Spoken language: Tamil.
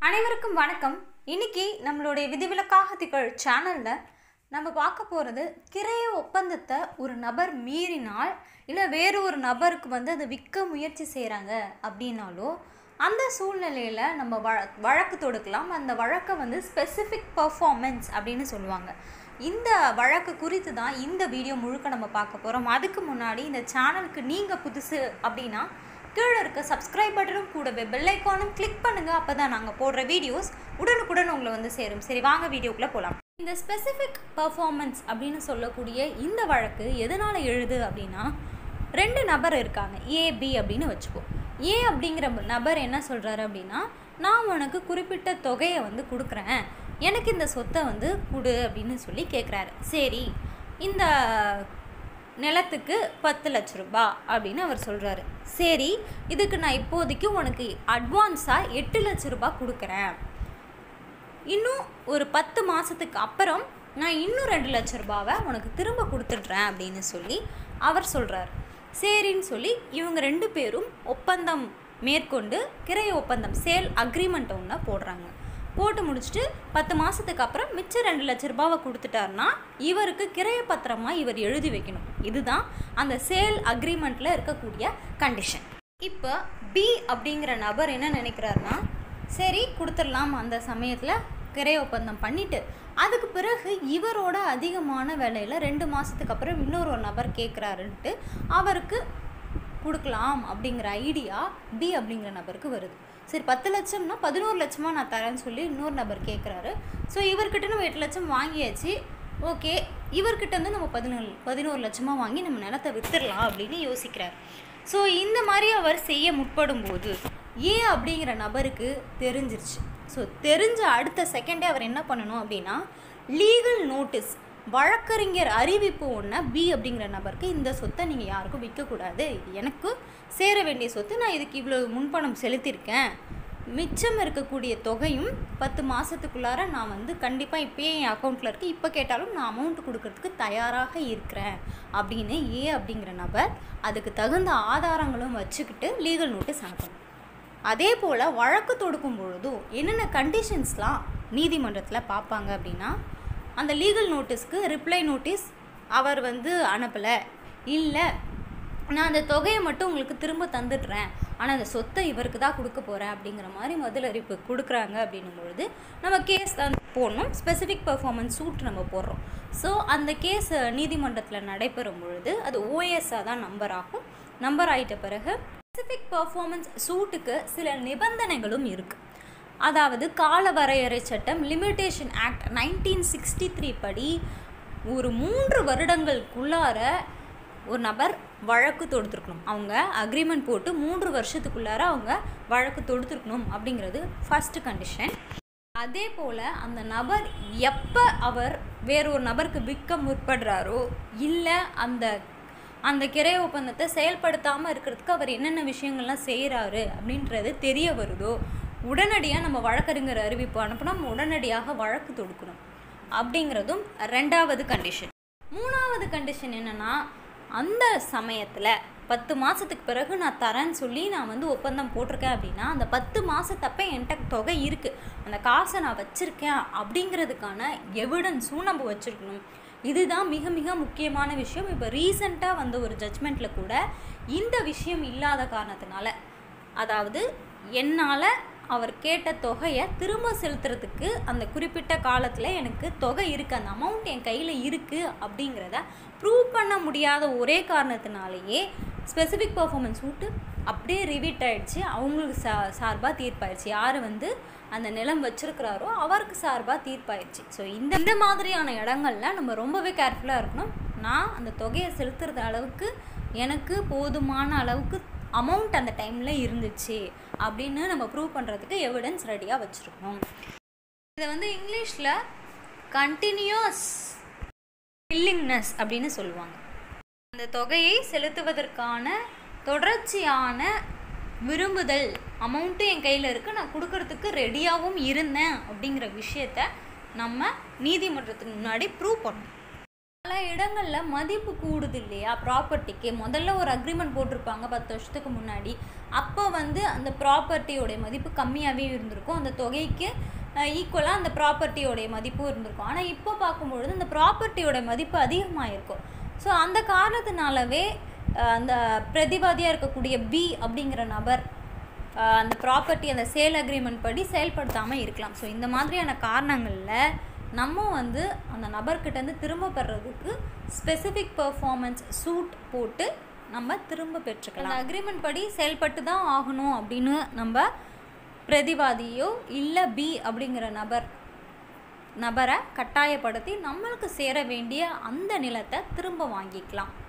அனைவருக்கும் வணக்கம் இன்னைக்கு நம்மளுடைய விதிவிலக்காக திகழ் சேனலில் நம்ம பார்க்க போகிறது கிரைய ஒப்பந்தத்தை ஒரு நபர் மீறினால் இல்லை வேறு ஒரு நபருக்கு வந்து அதை விற்க முயற்சி செய்கிறாங்க அப்படின்னாலோ அந்த சூழ்நிலையில் நம்ம வழ வழக்கு தொடுக்கலாம் அந்த வழக்கை வந்து ஸ்பெசிஃபிக் பர்ஃபார்மன்ஸ் அப்படின்னு சொல்லுவாங்க இந்த வழக்கு குறித்து தான் இந்த வீடியோ முழுக்க நம்ம பார்க்க போகிறோம் அதுக்கு முன்னாடி இந்த சேனலுக்கு நீங்கள் புதுசு அப்படின்னா கீழே இருக்க சப்ஸ்கிரைப் பட்டனும் கூடவே பெல் ஐக்கானும் கிளிக் பண்ணுங்கள் அப்போ தான் நாங்கள் போடுற வீடியோஸ் உடனுக்குடன் உங்களை வந்து சேரும் சரி வாங்க வீடியோக்குள்ளே போகலாம் இந்த ஸ்பெசிஃபிக் பர்ஃபார்மன்ஸ் அப்படின்னு சொல்லக்கூடிய இந்த வழக்கு எதனால் எழுது அப்படின்னா ரெண்டு நபர் இருக்காங்க ஏ பி அப்படின்னு வச்சுப்போம் ஏ அப்படிங்கிற நபர் என்ன சொல்கிறாரு அப்படின்னா நான் உனக்கு குறிப்பிட்ட தொகையை வந்து கொடுக்குறேன் எனக்கு இந்த சொத்தை வந்து கொடு அப்படின்னு சொல்லி கேட்குறாரு சரி இந்த நிலத்துக்கு பத்து லட்ச ரூபா அப்படின்னு அவர் சொல்கிறாரு சரி இதுக்கு நான் இப்போதைக்கு உனக்கு அட்வான்ஸாக எட்டு லட்ச ரூபாய் கொடுக்குறேன் இன்னும் ஒரு பத்து மாதத்துக்கு அப்புறம் நான் இன்னும் ரெண்டு லட்ச ரூபாவை உனக்கு திரும்ப கொடுத்துட்றேன் அப்படின்னு சொல்லி அவர் சொல்கிறார் சரின்னு சொல்லி இவங்க ரெண்டு பேரும் ஒப்பந்தம் மேற்கொண்டு கிரைய ஒப்பந்தம் சேல் அக்ரிமெண்ட் ஒன்று போடுறாங்க போட்டு முடிச்சுட்டு பத்து மாதத்துக்கு அப்புறம் மிச்சம் ரெண்டு லட்ச ரூபாவை கொடுத்துட்டாருன்னா இவருக்கு கிரைய பத்திரமாக இவர் எழுதி வைக்கணும் இதுதான் அந்த சேல் அக்ரிமெண்ட்டில் இருக்கக்கூடிய கண்டிஷன் இப்போ பி அப்படிங்கிற நபர் என்ன நினைக்கிறாருன்னா சரி கொடுத்துடலாம் அந்த சமயத்தில் கிரை ஒப்பந்தம் பண்ணிவிட்டு அதுக்கு பிறகு இவரோட அதிகமான விலையில் ரெண்டு மாதத்துக்கு அப்புறம் இன்னொரு ஒரு நபர் கேட்குறாருன்ட்டு அவருக்கு கொடுக்கலாம் அப்படிங்கிற ஐடியா பி அப்படிங்கிற நபருக்கு வருது சரி பத்து லட்சம்னா பதினோரு லட்சமாக நான் தரேன்னு சொல்லி இன்னொரு நபர் கேட்குறாரு ஸோ இவர்கிட்ட நம்ம எட்டு லட்சம் வாங்கியாச்சு ஓகே இவர்கிட்ட வந்து நம்ம பதினோரு பதினோரு லட்சமாக வாங்கி நம்ம நிலத்தை வித்துடலாம் அப்படின்னு யோசிக்கிறார் ஸோ இந்த மாதிரி அவர் செய்ய முற்படும் போது ஏ அப்படிங்கிற நபருக்கு தெரிஞ்சிருச்சு ஸோ தெரிஞ்ச அடுத்த செகண்டே அவர் என்ன பண்ணணும் அப்படின்னா லீகல் நோட்டீஸ் வழக்கறிஞர் அறிவிப்பு ஒன்று பி அப்படிங்கிற நபருக்கு இந்த சொத்தை நீங்கள் யாருக்கும் விற்கக்கூடாது இது எனக்கு சேர வேண்டிய சொத்து நான் இதுக்கு இவ்வளோ முன்பணம் செலுத்தியிருக்கேன் மிச்சம் இருக்கக்கூடிய தொகையும் பத்து மாதத்துக்குள்ளார நான் வந்து கண்டிப்பாக இப்போயே என் அக்கௌண்ட்டில் இருக்குது இப்போ கேட்டாலும் நான் அமௌண்ட் கொடுக்கறதுக்கு தயாராக இருக்கிறேன் அப்படின்னு ஏ அப்படிங்கிற நபர் அதுக்கு தகுந்த ஆதாரங்களும் வச்சுக்கிட்டு லீகல் நோட்டீஸ் அனுப்பணும் அதே போல் வழக்கு தொடுக்கும் பொழுதும் என்னென்ன கண்டிஷன்ஸ்லாம் நீதிமன்றத்தில் பார்ப்பாங்க அப்படின்னா அந்த லீகல் நோட்டீஸ்க்கு ரிப்ளை நோட்டீஸ் அவர் வந்து அனுப்பலை இல்லை நான் அந்த தொகையை மட்டும் உங்களுக்கு திரும்ப தந்துடுறேன் ஆனால் அந்த சொத்தை இவருக்கு தான் கொடுக்க போகிறேன் அப்படிங்கிற மாதிரி முதல் அறிவிப்பு கொடுக்குறாங்க அப்படின்னும் பொழுது நம்ம கேஸ் தான் போடணும் ஸ்பெசிஃபிக் பர்ஃபார்மன்ஸ் சூட் நம்ம போடுறோம் ஸோ அந்த கேஸ் நீதிமன்றத்தில் நடைபெறும் பொழுது அது ஓஎஸ்ஸாக தான் நம்பர் ஆகும் நம்பர் ஆகிட்ட பிறகு ஸ்பெசிஃபிக் பர்ஃபார்மன்ஸ் சூட்டுக்கு சில நிபந்தனைகளும் இருக்குது அதாவது கால வரையறை சட்டம் limitation act nineteen sixty three படி ஒரு மூன்று வருடங்களுக்குள்ளார ஒரு நபர் வழக்கு தொடுத்துருக்கணும் அவங்க அக்ரிமெண்ட் போட்டு மூன்று வருஷத்துக்குள்ளார அவங்க வழக்கு தொடுத்துருக்கணும் அப்படிங்கிறது ஃபஸ்ட்டு கண்டிஷன் அதே போல் அந்த நபர் எப்போ அவர் வேறொரு நபருக்கு விற்க முற்படுறாரோ இல்லை அந்த அந்த கிரை ஒப்பந்தத்தை செயல்படுத்தாமல் இருக்கிறதுக்கு அவர் என்னென்ன விஷயங்கள்லாம் செய்கிறாரு அப்படின்றது தெரிய வருதோ உடனடியாக நம்ம வழக்கறிஞர் அறிவிப்பு அனுப்பினா நம்ம உடனடியாக வழக்கு தொடுக்கணும் அப்படிங்கிறதும் ரெண்டாவது கண்டிஷன் மூணாவது கண்டிஷன் என்னென்னா அந்த சமயத்தில் பத்து மாதத்துக்கு பிறகு நான் தரேன்னு சொல்லி நான் வந்து ஒப்பந்தம் போட்டிருக்கேன் அப்படின்னா அந்த பத்து மாதத்தப்ப என்கிட்ட தொகை இருக்குது அந்த காசை நான் வச்சுருக்கேன் அப்படிங்கிறதுக்கான எவிடன்ஸும் நம்ம வச்சுருக்கணும் இதுதான் மிக மிக முக்கியமான விஷயம் இப்போ ரீசண்டாக வந்த ஒரு ஜட்ஜ்மெண்ட்டில் கூட இந்த விஷயம் இல்லாத காரணத்தினால அதாவது என்னால் அவர் கேட்ட தொகையை திரும்ப செலுத்துறதுக்கு அந்த குறிப்பிட்ட காலத்தில் எனக்கு தொகை இருக்குது அந்த அமௌண்ட் என் கையில் இருக்குது அப்படிங்கிறத ப்ரூவ் பண்ண முடியாத ஒரே காரணத்தினாலேயே ஸ்பெசிஃபிக் பர்ஃபார்மன்ஸ் விட்டு அப்படியே ரிவீட் ஆகிடுச்சு அவங்களுக்கு சா சார்பாக தீர்ப்பாயிடுச்சு யார் வந்து அந்த நிலம் வச்சுருக்கிறாரோ அவருக்கு சார்பாக தீர்ப்பாயிடுச்சு ஸோ இந்த இந்த மாதிரியான இடங்கள்ல நம்ம ரொம்பவே கேர்ஃபுல்லாக இருக்கணும் நான் அந்த தொகையை செலுத்துறது அளவுக்கு எனக்கு போதுமான அளவுக்கு அமௌண்ட் அந்த டைமில் இருந்துச்சு அப்படின்னு நம்ம ப்ரூவ் பண்ணுறதுக்கு எவிடன்ஸ் ரெடியாக வச்சுருக்கணும் இதை வந்து இங்கிலீஷில் கண்டினியூஸ் வில்லிங்னஸ் அப்படின்னு சொல்லுவாங்க அந்த தொகையை செலுத்துவதற்கான தொடர்ச்சியான விரும்புதல் அமௌண்ட்டு என் கையில் இருக்குது நான் கொடுக்கறதுக்கு ரெடியாகவும் இருந்தேன் அப்படிங்கிற விஷயத்த நம்ம நீதிமன்றத்துக்கு முன்னாடி ப்ரூவ் பண்ணணும் பல இடங்களில் மதிப்பு கூடுது இல்லையா ப்ராப்பர்ட்டிக்கு முதல்ல ஒரு அக்ரிமெண்ட் போட்டிருப்பாங்க பத்து வருஷத்துக்கு முன்னாடி அப்போ வந்து அந்த ப்ராப்பர்ட்டியோடைய மதிப்பு கம்மியாகவே இருந்திருக்கும் அந்த தொகைக்கு ஈக்குவலாக அந்த ப்ராப்பர்ட்டியோடைய மதிப்பும் இருந்திருக்கும் ஆனால் இப்போ பார்க்கும்பொழுது அந்த ப்ராப்பர்ட்டியோட மதிப்பு அதிகமாக இருக்கும் ஸோ அந்த காரணத்தினாலவே அஹ், அந்த பிரதிவாதியாக இருக்கக்கூடிய பி அப்படிங்கிற நபர் அஹ், அந்த ப்ராப்பர்ட்டி அந்த சேல் அக்ரிமெண்ட் படி செயல்படுத்தாமல் இருக்கலாம் ஸோ இந்த மாதிரியான காரணங்களில் நம்ம வந்து அந்த நபர்கிட்டேருந்து திரும்ப பெறதுக்கு ஸ்பெசிஃபிக் பெர்ஃபார்மன்ஸ் சூட் போட்டு நம்ம திரும்ப பெற்றுக்கலாம் அந்த அக்ரிமெண்ட் படி செயல்பட்டு தான் ஆகணும் அப்படின்னு நம்ம பிரதிவாதியோ இல்லை பி அப்படிங்கிற நபர் நபரை கட்டாயப்படுத்தி நம்மளுக்கு சேர வேண்டிய அந்த நிலத்தை திரும்ப வாங்கிக்கலாம்